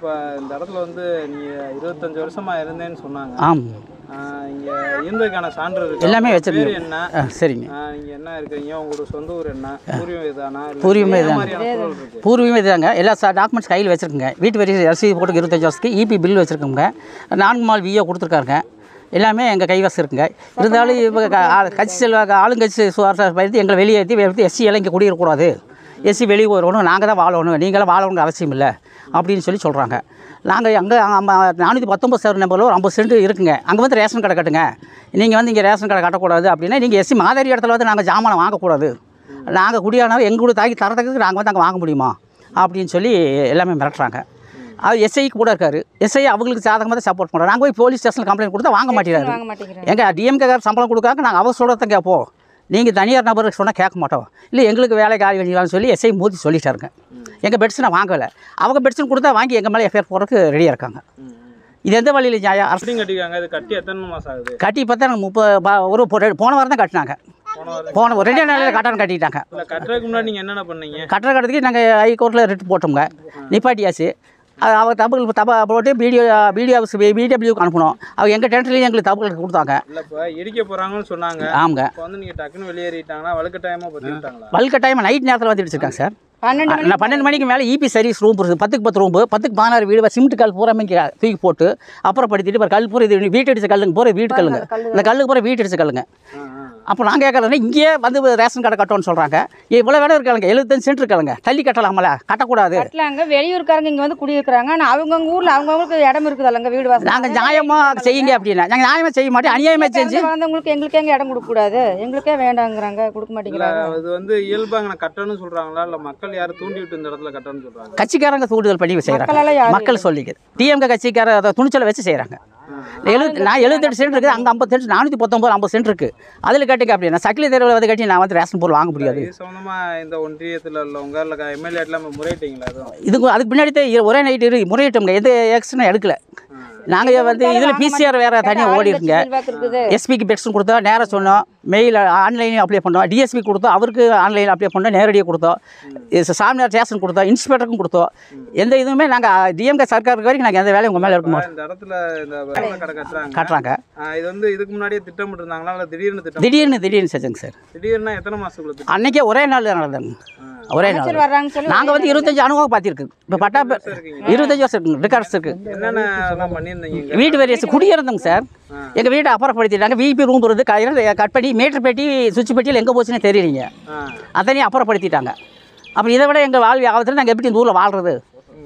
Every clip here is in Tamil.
இப்போ இந்த இடத்துல வந்து நீங்கள் இருபத்தஞ்சு வருஷமா இருந்தேன்னு சொன்னாங்க ஆம் ஆஹ் இங்க இருந்ததுக்கான சான்று இருக்கு எல்லாமே பேர் வச்சிருக்கேன் என்ன ஆ சரிங்க ஆஹ் நீங்க என்ன இருக்கீங்க உங்களோட சொந்த ஊர் என்ன பூர்வீகம் இதானா இல்ல பூர்வீகம் என்ன இதாங்க. மாதிரியான சூழல் இருக்கு பூர்வீகம் இதுதாங்க எல்லா டாக்குமெண்ட்ஸ் கையில் வச்சுருக்குங்க வீட்டு வரி ரசீது போட்டு இருபத்தஞ்சு வருஷத்துக்கு இபி பில் வச்சுருக்கோங்க நான்கு மால் விஏ கொடுத்துருக்காருங்க எல்லாமே எங்கள் கைவசம் இருக்குங்க இருந்தாலும் இப்போ கட்சி செல்வாக்கு ஆளுங்கட்சி சுவாரச பயந்து எங்களை வெளியேற்றி எடுத்து எஸ்சி எல்லாம் இங்கே குடியிருக்கக்கூடாது எஸ்சி வெளியே வரணும் நாங்கள் தான் வாழணும் நீங்களாம் வாழணுங்கிற அவசியம் இல்லை அப்படின்னு சொல்லி சொல்கிறாங்க நாங்கள் அங்கே நானூற்றி பத்தொம்பது சவர நம்பரில் ஒரு ஐம்பது சென்ட் இருக்குங்க அங்கே வந்து ரேஷன் கடை கட்டுங்க நீங்கள் வந்து இங்கே ரேஷன் கடை கட்டக்கூடாது அப்படின்னா நீங்கள் எஸ்சி மாதிரி இடத்துல வந்து நாங்கள் ஜாமானை வாங்கக்கூடாது நாங்கள் குடியானவங்க எங்களோட தாக்கி தரத்துக்கு நாங்கள் வந்து அங்கே வாங்க முடியுமா அப்படின்னு சொல்லி எல்லாமே மிரட்டுறாங்க அது எஸ்ஐ கூட இருக்காரு எஸ்ஐ அவங்களுக்கு சாதகமாக தான் சப்போர்ட் பண்ணுறோம் நாங்கள் போய் போலீஸ் ஸ்டேஷனில் கம்ப்ளைண்ட் கொடுத்தா வாங்க மாட்டேறாரு வாங்க மாட்டேங்கிறாங்க எங்கள் டிஎம்கேக்கார் சம்பளம் கொடுக்காங்க நாங்கள் அவர் சொல்கிறத கேட்போம் நீங்கள் தனியார் நபருக்கு சொன்னால் கேட்க மாட்டோம் இல்லை எங்களுக்கு வேலை காலி வேணும்னு சொல்லி எஸ்ஐ மூத்தி சொல்லிட்டாருங்க எங்கள் பெட்ஸ் நான் வாங்கலை அவங்க பெட்ஸ்னு கொடுத்தா வாங்கி எங்கள் மேலே எஃப்ஐஆர் போடுறதுக்கு ரெடியாக இருக்காங்க இது எந்த வழியில் நியாயம் அரசு எப்படி கட்டிருக்காங்க இது கட்டி எத்தனை மாசம் ஆகுது கட்டி பார்த்தா நாங்கள் முப்பது பா- ஒரு பொ- போன வாரம் தான் கட்டினாங்க போன வாரம் போன ஒரு ரெண்டே நாளில் கட்டணம் கட்டிட்டாங்க இல்ல கட்டுறதுக்கு முன்னாடி நீங்க என்னென்ன பண்ணீங்க கட்டுற கடத்துக்கு நாங்கள் ஹைகோர்ட்டில் ரிட் போட்டோங்க நிப்பாட்டியாச்சு அது அவங்க தப்புகள் தப்பா போட்டு பிடிஓ பிடிஓ ஆஃபீஸ் பிடபிள்யூக்கு அனுப்பணும் அவங்க எங்கள் டென்ட்லேயும் எங்களுக்கு தப்புகள் கொடுத்தாங்க இல்ல இப்ப இடிக்க போறாங்கன்னு சொன்னாங்க ஆமாங்க இப்போ வந்து நீங்க டக்குன்னு வெளியேறிட்டாங்கன்னா வலுக்கட்டாயமா பத்திட்டாங்களா வல்க டைம் நைட் நேரத்தில் வந்து இடிச்சிருக்காங்க சார் பன்னெண்டு மணி நான் பன்னெண்டு மணிக்கு மேலே இபி சர்வீஸ் ரூம் இருக்குது பத்துக்கு பத்து ரூம்பு பத்துக்கு பதினாறு வீடு சிமெண்ட் கல் பூரா இங்கே தூக்கி போட்டு அப்புறப்படுத்திட்டு இப்போ கல் பூரா இது வீட்டு அடிச்ச கல்லுங்க பூரா வீட்டு கல்லுங்க இந்த கல்லுக்கு பூரா வீட்டு அடிச்ச கல்லுங்க அப்போ நான் கேட்குறேன் இங்கேயே வந்து ரேஷன் கடை கட்டணும்னு சொல்கிறாங்க இவ்வளோ வேலை இருக்காங்க எழுபத்தஞ்சு சென்ட் இருக்காங்க தள்ளி கட்டலாமல கட்டக்கூடாது கட்டலாங்க வெளியூர்காரங்க இங்க வந்து குடியிருக்கிறாங்க ஆனா அவங்கவுங்க ஊர்ல அவங்கவுங்களுக்கு இடம் இருக்குது அல்லங்க வீடு வாசல் நாங்கள் நியாயமாக செய்யுங்க அப்படின்னா நாங்கள் நியாயமாக செய்ய மாட்டோம் அநியாயமாக செஞ்சு பிறந்து வளர்ந்தவங்களுக்கு எங்களுக்கே எங்க இடம் கொடுக்க கூடாது எங்களுக்கே வேண்டாங்கிறாங்க கொடுக்க இல்ல மாட்டேங்கிறாங்க அது வந்து இயல்பாங்க நான் கட்டணும்னு சொல்றாங்களா இல்ல மக்கள் யாரும் தூண்டி விட்டு இந்த இடத்துல கட்டணும்னு சொல்றாங்க கட்சிக்காரங்க தூண்டுதல் பண்ணி செய்கிறாங்க மக்களால யாரும் மக்கள் சொல்லிக்குது டிஎம்கே கட்சிக்கார அதை துணிச்சலை வச்சு செய்கிறாங்க எழுபத்தி நான் எழுபத்தெட்டு சென்ட் இருக்குது அங்கே ஐம்பது சென்ட் நானூற்றி பத்தொம்பது ஐம்பது சென்ட் இருக்குது அதில் கட்டுங்க அப்படின்னா சக்கிலி தெருவில் வந்து கட்டி நான் வந்து ரேஷன் பொருள் வாங்க முடியாது இது சம்பந்தமா இந்த ஒன்றியத்துல உள்ளவங்க இல்ல எம்எல்ஏ எல்லாம் முறையிட்டீங்களா அதுவும் இதுக்கு அதுக்கு பின்னாடி தான் இரு- ஒரே நைட்டு இரு முறையிட்டோம்ங்க எந்த ஆக்ஷனும் எடுக்கல நாங்கள் வந்து இதில் பிசிஆர் வேறு தனியாக ஓடி இருக்குங்க செல்வாக்கு இருக்குது எஸ்பிக்கு பெட்ஸும் கொடுத்தோம் நேராக சொன்னோம் மெயில் ஆன்லைனையும் அப்ளை பண்ணோம் டிஎஸ்பி கொடுத்தோம் அவருக்கு ஆன்லைனில் அப்ளை பண்ணோம் நேரடியாக கொடுத்தோம் இது சாமியார் ஸ்டேஷன் கொடுத்தோம் இன்ஸ்பெக்டருக்கும் கொடுத்தோம் எந்த இதுவுமே நாங்கள் டிஎம்கே சர்க்காருக்கு வரைக்கும் நாங்கள் எந்த வேலையும் உங்கள் மேலே எடுக்க மாட்டோம் இந்த இடத்துல இந்த வேலை கடை கட்டுறாங்க காட்டுறாங்க ஆ, இது வந்து இதுக்கு முன்னாடியே திட்டமிட்டு இருந்தாங்களா இல்ல திடீர்னு திட்டம் திடீர்னு திடீர்னு செஞ்சோங்க சார் திடீர்னா எத்தனை மாசத்துக்குள்ள திட்டம் அன்னைக்கே ஒரே நாள் நடந்தாங்க ஒரே நாள் அமைச்சர் வர்றாங்கன்னு சொல்லி நாங்கள் வந்து இருபத்தஞ்சு அனுபவம் பார்த்திருக்கு இப்போ பட்டா பே- இருபத்தஞ்சு வருஷம் இருக்குங்க ரெக்கார்ட்ஸ் இருக்குது என்னென்ன எல்லாம் பண்ணியிருந்தீங்க இங்க? வீட்டு வரி குடியிருந்தோங்க சார் எங்கள் வீட்டை அப்புறப்படுத்திட்டாங்க விபி ரூம் இருந்து காயிரம் கட் பண்ணி மீட்டர் பெட்டி சுவிட்ச் பெட்டியில் எங்கே போச்சுன்னே தெரியலீங்க ஆ. அத்தனையும் அப்புறப்படுத்திட்டாங்க அப்புறம் இதை விட எங்கள் வாழ்வி ஆபத்தில் நாங்கள் எப்படி இந்த ஊரில் வாழ்றது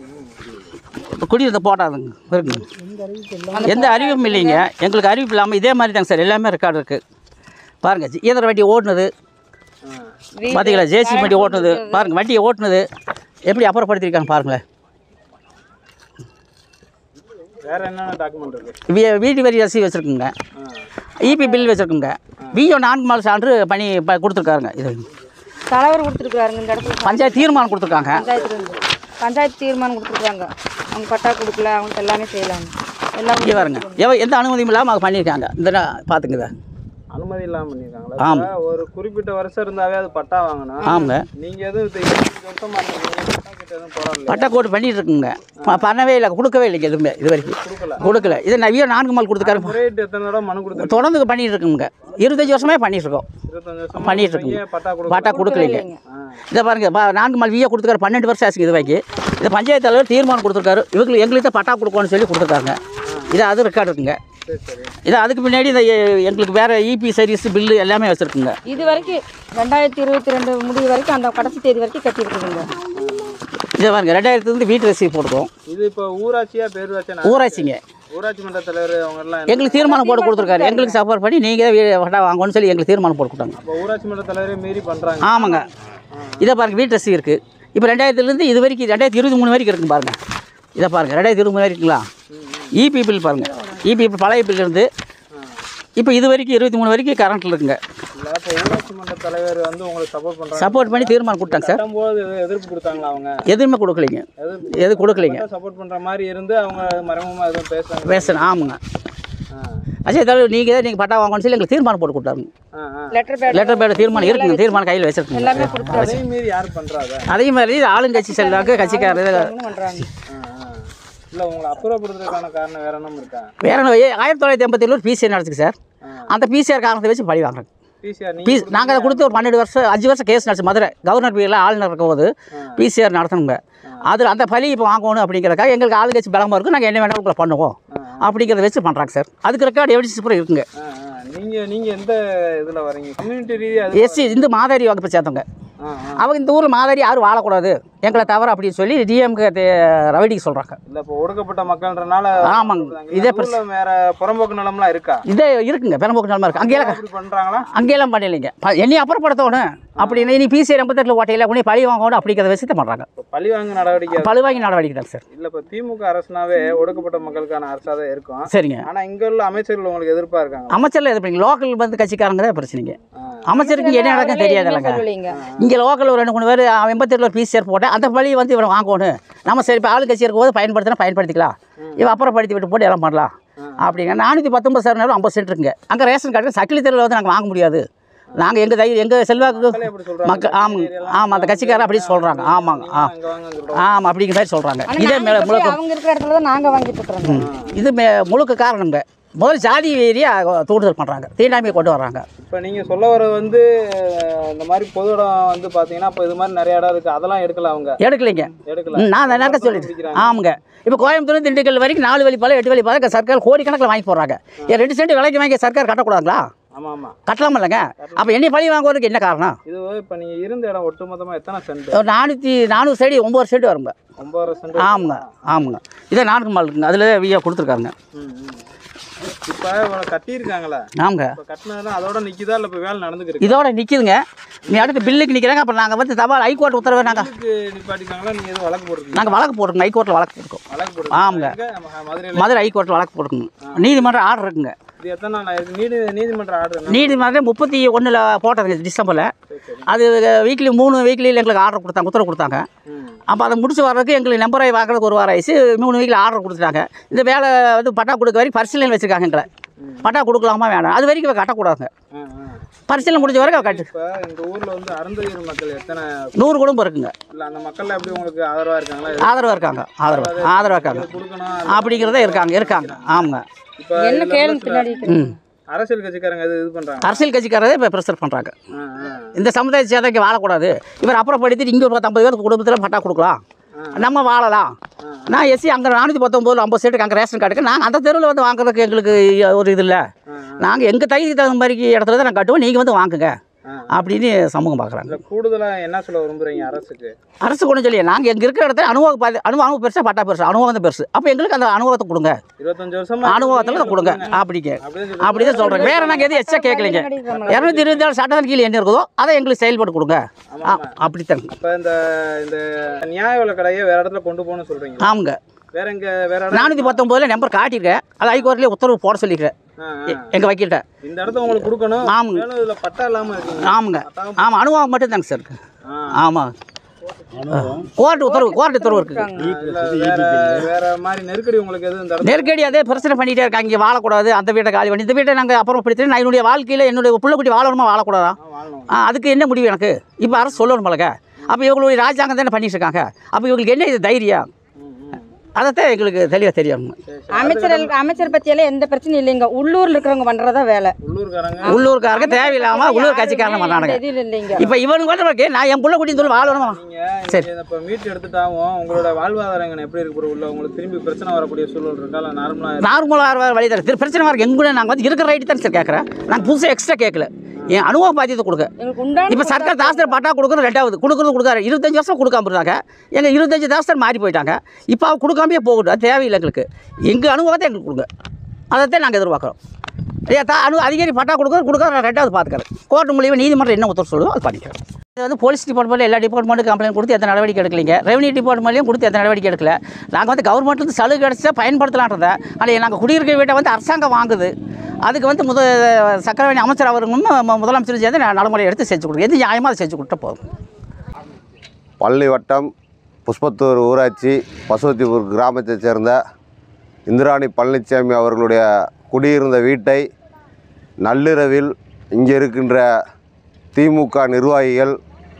குடியிருந்த போட்டாதுங்க இருக்குங்க எந்த அறிவும் இல்லைங்க எங்களுக்கு அறிவிப்பு இல்லாமல் இதே மாதிரி தாங்க சார் எல்லாமே ரெக்கார்டு இருக்குது பாருங்கள் இயந்திர வண்டி ஓட்டுனது பார்த்தீங்களா ஜேசி வண்டி ஓட்டுனது பாருங்கள் வண்டியை ஓட்டுனது எப்படி அப்புறப்படுத்திருக்காங்க பாருங்களேன் வேற என்னென்ன டாக்குமெண்ட் இருக்கு வீ- வீட்டு வரி ரசீது வச்சுருக்குங்க இபி பில் வச்சுருக்குங்க விஓ நான்கு மாத சான்று பண்ணி ப- கொடுத்துருக்காருங்க இது தலைவர் கொடுத்துருக்காருங்க இந்த இடத்துல பஞ்சாயத்து தீர்மானம் கொடுத்துருக்காங்க பஞ்சாயத்துல இருந்து பஞ்சாயத்து தீர்மானம் கொடுத்துருக்காங்க அவங்க பட்டா கொடுக்கல அவங்களுக்கு எல்லாமே செய்யலாம் எல்லாம் இங்கே பாருங்க எவ எந்த அனுமதியும் இல்லாமல் அவங்க பண்ணியிருக்காங்க இந்த நா- பார்த்துங்க அனுமதி இல்லாம பண்ணிருக்காங்களா ஆமா. இப்ப ஒரு குறிப்பிட்ட வருஷம் இருந்தாவே அது பட்டா வாங்கணும் ஆமாங்க நீங்க எதுவும் இது இருபத்தஞ்சு வருஷமா இருந்தீங்க பட்டா கிட்ட எதுவும் போராடல பட்டா கோட்டு பண்ணிட்டு இருக்குங்க ப- பண்ணவே இல்லை கொடுக்கவே இல்லைங்க எதுவுமே இது வரைக்கும் கொடுக்கல இது நவியோ நான்கு மால் கொடுத்துருக்காரு முறையிட்டு எத்தனை தடவை மனு கொடுத்து தொடர்ந்து பண்ணிட்டு இருக்குங்க இருபத்தஞ்சி வருஷமே பண்ணிட்டு இருக்கோம் இருபத்தஞ்சு வருஷம் பண்ணிட்டு இருக்குங்க பட்டா கொடுக்க பட்டா கொடுக்கலைங்க இதை பாருங்க பா- நான்கு மால் விஏ கொடுத்துருக்காரு பன்னெண்டு வருஷம் ஆச்சுங்க இது வரைக்கும் இந்த பஞ்சாயத்து தலைவர் தீர்மானம் கொடுத்துருக்காரு இவங்களுக்கு எங்களுக்கு தான் பட்டா கொடுக்கணும்னு சொல்லி கொடுத்துருக்காங்க இது அது ரெக்கார்டு இருக்குங்க சரி சரி இது அதுக்கு முன்னாடி இந்த எ- எங்களுக்கு வேறு இபி சர்வீஸ் பில்லு எல்லாமே வச்சுருக்குங்க இது வரைக்கும் ரெண்டாயிரத்தி இருபத்தி ரெண்டு முடிவு வரைக்கும் அந்த கடைசி தேதி வரைக்கும் கட்டியிருக்குதுங்க இதை பாருங்க ரெண்டாயிரத்துலேருந்து வீட்டு ரசீது போட்டுக்கோம் இது இப்போ ஊராட்சியா பேரூராட்சியா ஊராட்சிங்க ஊராட்சி மன்ற தலைவர் அவங்க எல்லாம் என்ன? எங்களுக்கு தீர்மானம் போட்டு கொடுத்துருக்காரு எங்களுக்கு சப்போர்ட் பண்ணி நீங்கள் பட்டா வாங்கணும்னு சொல்லி எங்களுக்கு தீர்மானம் போட்டு கொடுத்தாங்க அப்போ ஊராட்சி மன்ற தலைவரே மீறி பண்றாங்க ஆமாங்க இதை பாருங்க வீட்டு ரசீது இருக்குது இப்போ ரெண்டாயிரத்துலேருந்து இது வரைக்கும் ரெண்டாயிரத்தி இருபத்தி மூணு வரைக்கும் இருக்குங்க பாருங்க இதை பாருங்க ரெண்டாயிரத்தி இருபது மூணு வரைக்குங்களா இபி பில் பாருங்க இபி பில் பழைய பில் இருந்து இப்போ இது வரைக்கும் இருபத்தி மூணு வரைக்கும் கரண்ட்டில் இருக்குங்க இல்ல இப்போ ஊராட்சி மன்ற தலைவர் வந்து உங்களுக்கு சப்போர்ட் பண்றாங்க சப்போர்ட் பண்ணி தீர்மானம் கொடுத்தாங்க சார் கட்டும்போது எதுவும் எதிர்ப்பு கொடுத்தாங்களா அவங்க எதுவுமே கொடுக்கலைங்க எதிர்ப்பு எது கொடுக்கலைங்க சப்போர்ட் பண்ற மாதிரி இருந்து அவங்க மறைமுகமா எதுவும் பேசுறாங்க பேசுகிறேன் ஆமாங்க ஆ. அஜய் தலைவர் நீங்கள் தான் நீங்கள் பட்டா வாங்கணும்னு சொல்லி எங்களுக்கு தீர்மானம் போட்டு கொடுத்தாருங்க ஆ, ஆ. லெட்டர் பேட் லெட்டர் பேட தீர்மானம் இருக்குங்க தீர்மானம் கையில் வச்சிருக்கோங்க எல்லாமே கொடுத்து அதையும் மீறி யார் பண்றாங்க அதே மாதிரி ஆளுங்கட்சி செல்வாக்கு கட்சிக்காரர் பண்றாங்க ஆ, ஆ. இல்ல உங்களை அப்புறப்படுத்துறதுக்கான காரணம் வேற என்ன இருக்கா வேற என்ன, ஏ, ஆயிரத்தி தொள்ளாயிரத்தி எண்பத்தி ஏழு பிசிஆர் நடந்துச்சு சார் அந்த பிசிஆர் காரணத்தை வச்சு பழி வாங்குறாங்க பிசிஆர் பி நீங்க நாங்கள் அதை கொடுத்து ஒரு பன்னெண்டு வருஷம் அஞ்சு வருஷம் கேஸ் நடச்சு மதுரை கவர்னர் பியில் ஆளுநர் இருக்கும்போது பிசிஆர் நடத்தணுங்க அதில் அந்த பழி இப்போ வாங்கணும் அப்படிங்கிறதுக்காக எங்களுக்கு ஆளுங்கட்சி பலமாக இருக்கும் நாங்கள் என்ன வேணாலும் உங்களை பண்ணுவோம் அப்படிங்கிறத வச்சு பண்ணுறாங்க சார் அதுக்கு ரெக்கார்டு எவிடன்ஸ் பூரா இருக்குங்க ஆ, ஆ. நீங்க நீங்க எந்த இதுல வரீங்க கம்யூனிட்டி ரீதியா அது எஸ்சி இந்த மாதாரி வகுப்பை சேர்ந்தவங்க ஆ, ஆ. அவங்க இந்த ஊரில் மாதாரி யாரும் வாழக்கூடாது எங்களை தவிர அப்படின்னு சொல்லி டிஎம்கே ரவடிக்கு சொல்கிறாங்க இல்ல இப்போ ஒடுக்கப்பட்ட மக்கள்ன்றனால ஆமாங்க. சொல்றாங்க. இதே இந்த ஊர்ல வேற புறம்போக்கு நிலம்லாம் இருக்கா இதே இருக்குங்க பெரம்போக்கு நிலமா இருக்குது அங்கேயெல்லாம் அப்படி பண்றாங்களா அங்கேயெல்லாம் பண்ணலைங்க ப- என்னையும் அப்புறப்படுத்தணும் அப்படின்னு இனி பிசி எண்பத்தெட்டில் ஓட்டையில் உடனே பழி வாங்கணும் அப்படிங்கிறத வச்சு தான் பண்ணுறாங்க இப்போ பழி வாங்க நடவடிக்கை பழுவாங்கி நடவடிக்கை தான் சார் இல்ல இப்போ திமுக அரசுனாவே ஒடுக்கப்பட்ட மக்களுக்கான அரசா தான் இருக்கும் சரிங்க ஆனா இங்க உள்ள அமைச்சர்கள் உங்களுக்கு எதிர்ப்பா இருக்காங்க அமைச்சரில் இது பண்ணி லோக்கல் வந்து கட்சிக்காரங்க தான் பிரச்சனைங்க ஆ. அமைச்சருக்கு இங்கே என்ன நடக்கும் தெரியாதுல்லங்க சொல்லலைங்க இங்கே லோக்கல் ஒரு ரெண்டு மூணு பேர் எண்பத்தெட்டில் ஒரு பிசிஆர் போட்டேன் அந்த பழி வந்து இவனை வாங்கணும் நம்ம சரி இப்போ ஆளு கட்சி இருக்கும்போது பயன்படுத்தினா பயன்படுத்திக்கலாம் இவன் அப்புறப்படுத்தி விட்டு போட்டு எல்லாம் பண்ணலாம் அப்படிங்க நானூற்றி பத்தொம்பது சார் ஐம்பது சென்ட் இருக்குங்க அங்கே ரேஷன் கார்டு சக்கிலி தெருவில் வந்து நாங்கள் வாங்க முடியாது நாங்கள் எங்கள் தைரியம் எங்கள் செல்வாக்கு எப்படி சொல்றாங்க மக்கள் ஆமாங்க ஆமாம் அந்த கட்சிக்காரர் அப்படி சொல்கிறாங்க ஆமாங்க ஆ அங்க வாங்க சொல்றாங்க ஆமாம் அப்படிங்கிற மாதிரி சொல்கிறாங்க ஆனா இதே நாங்க மேலே போய் முழுக்க அவங்க இருக்கிற இடத்துல தான் நாங்க வாங்கிட்டு இருக்கிறோம் இது மே முழுக்க காரணங்க முதல்ல ஜாதி ஏரியா தூண்டுதல் பண்ணுறாங்க தீண்டாமையை கொண்டு வர்றாங்க இப்போ நீங்க சொல்ல வர வந்து அஹ், இந்த மாதிரி பொது இடம் வந்து பாத்தீங்கன்னா இப்போ இது மாதிரி நிறைய இடம் இருக்கு அதெல்லாம் எடுக்கல அவங்க எடுக்கலைங்க எடுக்கல ம், நான் நேரத்தை சொல்லிட்டேன் ஆமாங்க இப்போ கோயம்புத்தூர் திண்டுக்கல் வரைக்கும் நாலு வழி பாலம் எட்டு வழி பாலம் சர்க்கார் கோடிக்கணக்கில் வாங்கி போடுறாங்க ஏன் ரெண்டு சென்ட் விலைக்கு வாங்கி சர்க்கார் கட்டக்கூடாதுங்களா ஆமா ஆமா கட்டலாம் இல்லைங்க அப்போ என்னை பழி வாங்குவதற்கு என்ன காரணம் இது இப்போ நீங்க இருந்த இடம் ஒட்டுமொத்தமா எத்தனை சென்ட் ஒரு நானூற்றி நானூறு சைடு ஒம்பது சென்ட் வருங்க ஒன்பதரை சென்ட் ஆமாங்க ஆமாங்க இதை நான்கு மால் இருக்குங்க அதில் வியா கொடுத்துருக்காருங்க ம், ம். இப்போ இவ்வளோ கட்டியிருக்காங்களே ஆமாங்க இப்போ கட்டினதுலாம் அதோட நிக்குதா இல்லை இப்போ வேலை நடந்துக்கிருக்கு இதோட நிற்கிதுங்க நீ அடுத்து பில்லுக்கு நிற்கிறாங்க அப்புறம் நாங்கள் வந்து தபால் ஹைகோர்ட் உத்தரவை நாங்கள் இதுக்கு நிப்பாட்டிக்காங்களா நீங்க எதுவும் வழக்கு போட்டுருக்கீங்க நாங்கள் வழக்கு போட்டுருக்கோங்க ஹைகோர்ட்டில் வழக்கு போட்டுருக்கோம் வழக்கு போட்டு ஆமாங்க. மதுரையில் மதுரை ஹைகோர்ட்டில் வழக்கு போட்டுருக்குங்க நீதிமன்றம் ஆர்டர் இருக்குங்க இது எத்தனை நாள் ஆயிருக்கு நீதி நீதிமன்ற ஆர்டர் நீதிமன்றம் முப்பத்தி ஒன்றில் போட்டதுங்க டிசம்பரில் அது வீக்லி மூணு வீக்லியில் எங்களுக்கு ஆர்டர் கொடுத்தாங்க உத்தரவு கொடுத்தாங்க ம் அப்போ அதை முடிச்சு வர்றதுக்கு எங்களுக்கு நம்பரை வாங்குறதுக்கு ஒரு வாரம் ஆயிடுச்சு மூணு வீக்கில் ஆர்டர் கொடுத்துட்டாங்க இந்த வேலை வந்து பட்டா கொடுக்க வரைக்கும் பரிசீலனை வச்சுருக்காங்க எங்களை பட்டா கொடுக்கலாமா வேணாம் அது வரைக்கும் இவ கட்டக்கூடாதுங்க ஆ ஆ பரிசீலனை முடிஞ்ச வரைக்கும் அவ கட்டு இப்போ இந்த ஊர்ல வந்து அருந்ததியர் மக்கள் எத்தனை நூறு குடும்பம் இருக்குங்க இல்லை அந்த மக்கள் எப்படி உங்களுக்கு ஆதரவா இருக்காங்களா இது ஆதரவாக இருக்காங்க ஆதரவு ஆதரவாக இருக்காங்க கொடுக்கணும் அப்படிங்கிறதே இருக்காங்க இருக்காங்க ஆமாங்க இப்போ என்ன கேளுங்க பின்னாடி ம் அரசியல் கட்சிக்காரங்க இது இது பண்றாங்க அரசியல் கட்சிக்காரதே இப்போ ப்ரெஷர் பண்ணுறாங்க ஆ ஆ இந்த சமுதாயத்தை சேர்ந்த இங்கே வாழக்கூடாது இவர் அப்புறப்படுத்திட்டு இங்கே ஒரு பத்தம்பது பேருக்கு குடும்பத்தில் பட்டா கொடுக்கலாம் நம்ம வாழலாம் நான் எஸ்சி அங்கே நானூற்றி பத்தொம்போது ஐம்பது சீட்டுக்கு அங்கே ரேஷன் கார்டுக்கு நாங்கள் அந்த தெருவில் வந்து வாங்குறதுக்கு எங்களுக்கு ஒரு இது இல்லை நாங்கள் எங்கள் தகுதிக்கு தகுந்த மாதிரி இடத்துல தான் நாங்கள் கட்டுவோம் நீங்கள் வந்து வாங்குங்க ஆ. அப்படின்னு சமூகம் பார்க்குறாங்க இல்லை கூடுதலா என்ன சொல்ல விரும்புறீங்க அரசுக்கு அரசு கொண்டு சொல்லி நாங்கள் எங்கே இருக்கிற இடத்துல அனுபவம் பாதி அனுபவம் பெருசா பட்டா பெருசு அனுபவம் தான் பெருசு அப்போ எங்களுக்கு அந்த அனுபவத்தை கொடுங்க இருபத்தஞ்சு வருஷமா அனுபவத்தில் தான் கொடுங்க அப்படிங்க அப்படிதான் அப்படி தான் சொல்கிறேன் வேறு நாங்கள் எதுவும் எச்சா கேட்கலைங்க இரநூத்தி இருபத்தி ஏழு சட்டத்தின் கீழே என்ன இருக்குதோ அதை எங்களுக்கு செயல்பட்டு கொடுங்க ஆ, அப்படித்தாங்க அப்ப இந்த இந்த நியாய விலை கடையை வேற இடத்துல கொண்டு போகணும்னு சொல்றீங்க ஆமாங்க வேற எங்க வேற இடம் நானூற்றி பத்தொம்போதில் நம்பர் காட்டியிருக்கேன் அது ஹைகோர்ட்லேயே உத்தரவு போட சொல்லிக்கிறேன் ஆ, ஆ. எங்கள் வக்கீல்கிட்ட இந்த இடத்த உங்களுக்கு கொடுக்கணும் ஆமாங்க. மேலும் இதுல பட்டா இல்லாம இருக்கீங்க ஆமாங்க ஆமாம் அனுபவம் மட்டும் தாங்க சார் இருக்கு ஆ. ஆமாம் கோர்ட்டு உத்தரவு கோர்ட்டு உத்தரவு இருக்குது இல்ல, வேற வேற மாதிரி நெருக்கடி உங்களுக்கு எதுவும் இந்த இடத்துல நெருக்கடி அதே பிரச்சனை பண்ணிகிட்டே இருக்காங்க இங்கே வாழக்கூடாது அந்த வீட்டை காலி பண்ணி இந்த வீட்டை நாங்கள் அப்புறம் படுத்தி நான் என்னுடைய வாழ்க்கையில் என்னுடைய பிள்ளைக்குட்டி வாழணுமா வாழக்கூடாதா ஆ, வாழணும் ஆ, அதுக்கு என்ன முடிவு எனக்கு இப்போ அரசு சொல்லணும் போலங்க அப்போ இவங்களுடைய ராஜாங்கம் தானே பண்ணிட்டு இருக்காங்க அப்போ இவங்களுக்கு என்ன இது தைரியம் ம், ம். அதைத்தான் எங்களுக்கு தெளிவாக தெரியும் சரி, சரி. அமைச்சர் அமைச்சர் பத்தியெல்லாம் எந்த பிரச்சனையும் இல்லைங்க உள்ளூர்ல இருக்கிறவங்க பண்றதா வேலை உள்ளூர்காரங்க உள்ளூர்காரங்க தேவையில்லாமல் உள்ளூர் கட்சிக்காரங்க பண்ணானுங்க எதுவும் இல்லைங்க இப்போ இவனுக்கு வந்து உனக்கு நான் என் புள்ள குட்டி சொல்லி வாழணுமா நீங்க சரி. இங்க இப்ப மீட் எடுத்துட்டாவும் உங்களோட வாழ்வாதாரம் எங்க எப்படி இருக்கு bro? உள்ள உங்களுக்கு திரும்பி பிரச்சனை வரக்கூடிய சூழல் இருக்கா இல்ல நார்மலா நார்மலாக வழி தர திரு பிரச்சனை வர எங்க நாங்கள் வந்து இருக்கிற ரைட்டு தான் சார் கேட்குறேன் நாங்கள் புதுசாக எக்ஸ்ட்ரா கேட்கல என் அனுபவ பாத்தியத்தை கொடுக்க எங்களுக்கு உண்டான இப்போ சர்க்கார் தாஸ்தர் பட்டா கொடுக்குறது ரெண்டாவது கொடுக்குறது கொடுக்காரு இருபத்தஞ்சு வருஷம் கொடுக்காம இருந்தாங்க எங்கள் இருபத்தஞ்சு தாஸ்தர் மாறி போயிட்டாங்க இப்போ அவங்க கொடுக்காமையே போகட்டும் அது தேவையில்லை எங்களுக்கு எங்கள் அனுபவத்தை எங்களுக்கு கொடுங்க அதைத்தான் நாங்கள் எதிர்பார்க்குறோம் ஐயா தா அனு அதிகாரி பட்டா கொடுக்குறது கொடுக்குறது நான் ரெண்டாவது பார்த்துக்கிறேன் கோர்ட் மூலியமாக நீதிமன்றம் என்ன உத்தரவு சொல்லுதோ அது பண்ணிக்கிறேன் இது வந்து போலீஸ் டிபார்ட்மெண்ட்டில் எல்லா டிபார்ட்மெண்ட்டும் கம்ப்ளைண்ட் கொடுத்து எந்த நடவடிக்கை எடுக்கலைங்க ரெவன்யூ டிபார்ட்மெண்ட்லையும் கொடுத்து எந்த நடவடிக்கை எடுக்கல நாங்கள் வந்து கவர்மெண்ட்லேருந்து சலுகை கிடச்சா பயன்படுத்தலான்றதை ஆனால் நாங்கள் குடியிருக்க வீட்டை வந்து அரசாங்கம் வாங்குது அதுக்கு வந்து முத சக்கரவேணி அமைச்சர் அவருங்களும் மு- முதலமைச்சரும் சேர்ந்து நான் நடைமுறை எடுத்து செஞ்சு கொடுங்க எது நியாயமாக அதை செஞ்சு கொடுத்தா போதும் பழனி வட்டம் புஷ்பத்தூர் ஊராட்சி பசுவத்திபுர் கிராமத்தைச் சேர்ந்த இந்திராணி பழனிசாமி அவர்களுடைய குடியிருந்த வீட்டை நள்ளிரவில் இங்கே இருக்கின்ற திமுக நிர்வாகிகள்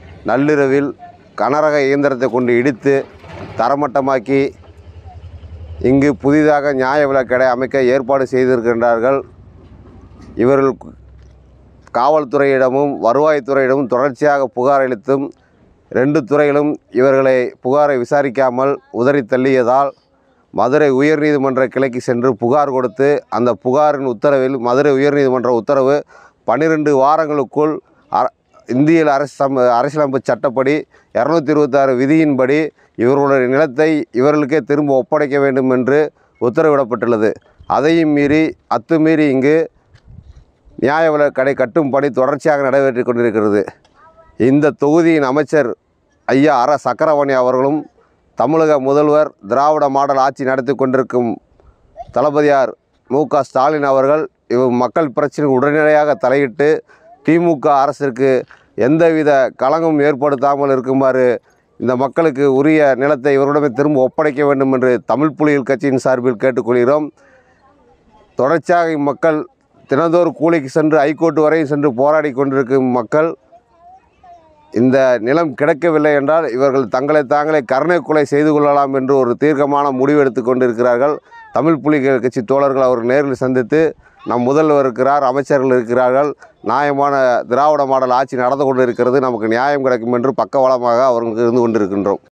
நள்ளிரவில் கனரக இயந்திரத்தை கொண்டு இடித்து தரமட்டமாக்கி இங்கு புதிதாக நியாய விலைக்கடை அமைக்க ஏற்பாடு செய்திருக்கின்றார்கள் இவர்கள் காவல்துறையிடமும் வருவாய்த்துறையிடமும் தொடர்ச்சியாக புகார் அளித்தும் ரெண்டு துறைகளும் இவர்களை புகாரை விசாரிக்காமல் உதறி தள்ளியதால் மதுரை உயர்நீதிமன்ற கிளைக்கு சென்று புகார் கொடுத்து அந்த புகாரின் உத்தரவில் மதுரை உயர்நீதிமன்ற உத்தரவு பன்னிரெண்டு வாரங்களுக்குள் அ- இந்திய அரசு சம அரசியலமைப்பு சட்டப்படி இரநூத்தி இருபத்தாறு விதியின்படி இவர்களுடைய நிலத்தை இவர்களுக்கே திரும்ப ஒப்படைக்க வேண்டும் என்று உத்தரவிடப்பட்டுள்ளது அதையும் மீறி அத்துமீறி இங்கு நியாய விலை கடை கட்டும் பணி தொடர்ச்சியாக நடைபெற்று கொண்டிருக்கிறது இந்த தொகுதியின் அமைச்சர் ஐயா அர சக்கரவணி அவர்களும் தமிழக முதல்வர் திராவிட மாடல் ஆட்சி நடத்தி கொண்டிருக்கும் தளபதியார் மு க ஸ்டாலின் அவர்கள் இவ் மக்கள் பிரச்சனை உடனடியாக தலையிட்டு திமுக அரசிற்கு எந்தவித களங்கம் ஏற்படுத்தாமல் இருக்குமாறு இந்த மக்களுக்கு உரிய நிலத்தை இவரிடமே திரும்ப ஒப்படைக்க வேண்டும் என்று தமிழ் புலிகள் கட்சியின் சார்பில் கேட்டுக்கொள்கிறோம் தொடர்ச்சியாக இம்மக்கள் தினந்தோறும் கூலிக்கு சென்று ஹைகோர்ட் வரை சென்று போராடி கொண்டிருக்கும் மக்கள் இந்த நிலம் கிடைக்கவில்லை என்றால் இவர்கள் தங்களை தாங்களே கருணை கொலை செய்து கொள்ளலாம் என்று ஒரு தீர்க்கமான முடிவு எடுத்து கொண்டிருக்கிறார்கள் தமிழ் புலிகள் கட்சி தோழர்கள் அவர் நேரில் சந்தித்து நம் முதல்வர் இருக்கிறார் அமைச்சர்கள் இருக்கிறார்கள் நியாயமான திராவிட மாடல் ஆட்சி நடந்து கொண்டு இருக்கிறது நமக்கு நியாயம் கிடைக்கும் என்று பக்கபலமாக அவர்களுக்கு இருந்து கொண்டிருக்கின்றோம்